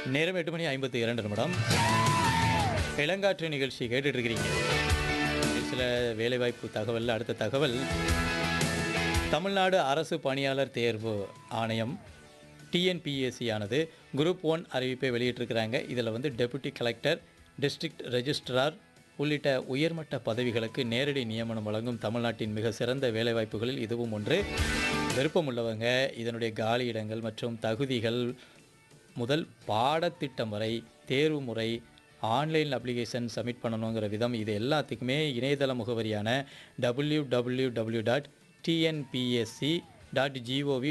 நேரம் எட்டு மணி ஐம்பத்தி இரண்டு நிமிடம் இளங்காற்று நிகழ்ச்சி கேட்டுட்டு இருக்கிறீங்க சில வேலைவாய்ப்பு தகவல் அடுத்த தகவல் தமிழ்நாடு அரசு பணியாளர் தேர்வு ஆணையம் டிஎன்பிஎஸ்சி ஆனது குரூப் ஒன் அறிவிப்பை வெளியிட்டிருக்கிறாங்க இதில் வந்து டெபுட்டி கலெக்டர் டிஸ்ட்ரிக்ட் ரெஜிஸ்ட்ரார் உள்ளிட்ட உயர்மட்ட பதவிகளுக்கு நேரடி நியமனம் வழங்கும் தமிழ்நாட்டின் மிக சிறந்த வேலைவாய்ப்புகளில் இதுவும் ஒன்று விருப்பமுள்ளவங்க இதனுடைய காலி இடங்கள் மற்றும் தகுதிகள் முதல் பாடத்திட்டம் வரை தேர்வு முறை ஆன்லைன் அப்ளிகேஷன் சப்மிட் பண்ணணுங்கிற விதம் இது எல்லாத்துக்குமே இணையதள முகவரியான W W W dot TNPSC dot gov